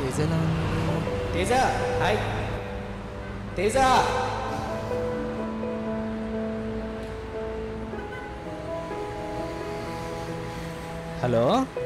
తేజ ఎలా ఉన్నాడు? Teja hi Teja hello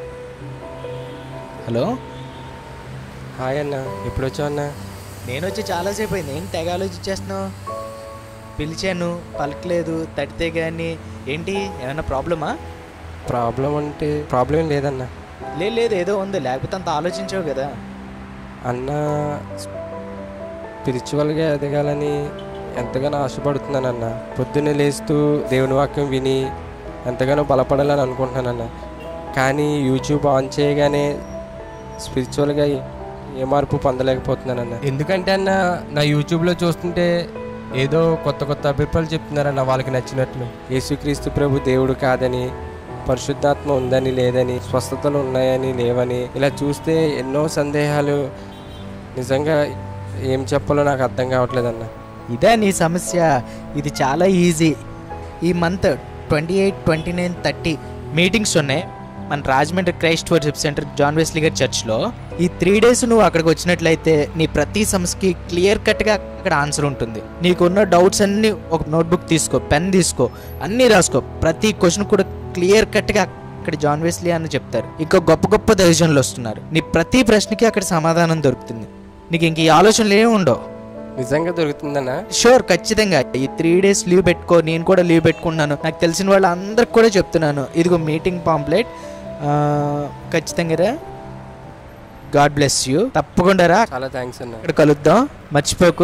hello hi అన్న ఎప్పుడు వచ్చావు అన్న నేను వచ్చి చాలాసేపు అయింది ఏం తెగ ఆలోచించేస్తున్నావు పిలిచాను పలకలేదు తడితే కానీ ఏంటి ఏమైనా ప్రాబ్లమా ప్రాబ్లం అంటే ప్రాబ్లం ఏం లేదన్న లేదు లేదు ఏదో ఉంది లేకపోతే అంత ఆలోచించావు కదా అన్న స్పిరిచువల్గా ఎదగాలని ఎంతగానో ఆశపడుతున్నానన్న పొద్దున్నే లేస్తూ దేవుని వాక్యం విని ఎంతగానో బలపడాలని అనుకుంటున్నానన్న కానీ యూట్యూబ్ ఆన్ చేయగానే స్పిరిచువల్గా ఏ మార్పు పొందలేకపోతున్నానన్న ఎందుకంటే అన్న నా యూట్యూబ్లో చూస్తుంటే ఏదో కొత్త కొత్త అభిప్రాయాలు చెప్తున్నారన్న వాళ్ళకి నచ్చినట్లు యేసుక్రీస్తు ప్రభు దేవుడు కాదని పరిశుద్ధాత్మ ఉందని లేదని స్వస్థతలు ఉన్నాయని లేవని ఇలా చూస్తే ఎన్నో సందేహాలు నిజంగా ఏం చెప్పాలో నాకు అర్థం కావట్లేదన్న ఇదే నీ సమస్య ఇది చాలా ఈజీ ఈ month twenty eight twenty nine thirty meetings ఉన్నాయి మన Rajahmundry Christ worship centre John Wesley గారి చర్చ్లో ఈ త్రీ డేస్ నువ్వు అక్కడికి వచ్చినట్లయితే నీ ప్రతి సమస్యకి క్లియర్ కట్గా అక్కడ ఆన్సర్ ఉంటుంది నీకున్న డౌట్స్ అన్ని ఒక నోట్బుక్ తీసుకో పెన్ తీసుకో అన్నీ రాసుకో ప్రతి క్వశ్చన్ కూడా క్లియర్ కట్గా అక్కడ జాన్ వెస్లీ అని చెప్తారు ఇంకా గొప్ప గొప్ప దర్శనలు వస్తున్నారు నీ ప్రతి ప్రశ్నకి అక్కడ సమాధానం దొరుకుతుంది నీకు ఇంక ఈ ఆలోచనలు ఏమి ఉండవు నిజంగా దొరుకుతుందన్న షూర్ ఖచ్చితంగా ఈ త్రీ డేస్ లీవ్ పెట్టుకో నేను కూడా లీవ్ పెట్టుకున్నాను నాకు తెలిసిన వాళ్ళందరికి కూడా చెప్తున్నాను ఇదిగో మీటింగ్ పాంప్లెట్ ఖచ్చితంగా రా గాడ్ బ్లెస్ యూ తప్పకుండా రా చాలా థ్యాంక్స్ అన్న ఇక్కడ కలుద్దాం మర్చిపోకు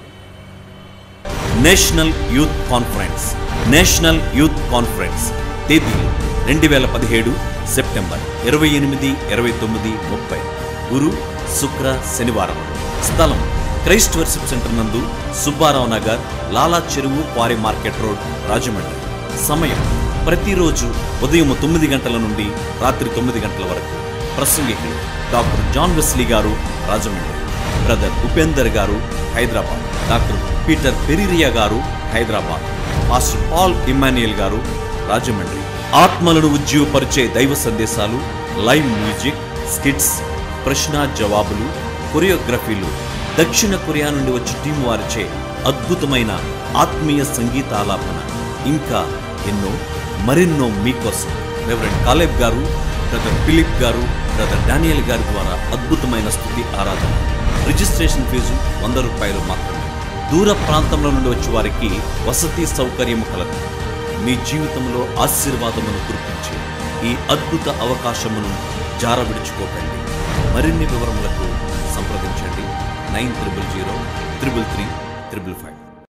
national youth conference national youth conference తేదీలు రెండు వేల పదిహేడు సెప్టెంబర్ ఇరవై ఎనిమిది ఇరవై తొమ్మిది ముప్పై గురు శుక్ర శనివారం స్థలం క్రైస్ట్ వర్షిప్ సెంటర్ నందు సుబ్బారావు నగర్ లాలా చెరువు క్వారీ మార్కెట్ రోడ్ రాజమండ్రి సమయం ప్రతిరోజు ఉదయం తొమ్మిది గంటల నుండి రాత్రి తొమ్మిది గంటల వరకు ప్రసంగికులు డాక్టర్ జాన్ వెస్లీ గారు రాజమండ్రి బ్రదర్ ఉపేందర్ గారు హైదరాబాద్ డాక్టర్ పీటర్ పెరిరియా గారు హైదరాబాద్ మాస్టర్ పాల్ ఇమాన్యుయల్ గారు రాజమండ్రి ఆత్మలను ఉజ్జీవపరిచే దైవ సందేశాలు లైవ్ మ్యూజిక్ స్కిట్స్ ప్రశ్న జవాబులు కొరియోగ్రఫీలు దక్షిణ కొరియా నుండి వచ్చి టీం వారిచే అద్భుతమైన ఆత్మీయ సంగీతాలాపన ఇంకా ఎన్నో మరెన్నో మీకోసం రెవరెండ్ కాలేబ్ గారు బ్రదర్ ఫిలిప్ గారు బ్రదర్ డానియల్ గారి ద్వారా అద్భుతమైన స్థుతి ఆరాధన రిజిస్ట్రేషన్ ఫీజు వంద రూపాయలు మాత్రమే దూర ప్రాంతంలో నుండి వచ్చే వారికి వసతి సౌకర్యము కలదు మీ జీవితంలో ఆశీర్వాదమును కురిపించే ఈ అద్భుత అవకాశమును జారవిడుచుకోకండి మరిన్ని వివరములకు సంప్రదించండి nine triple zero triple three triple five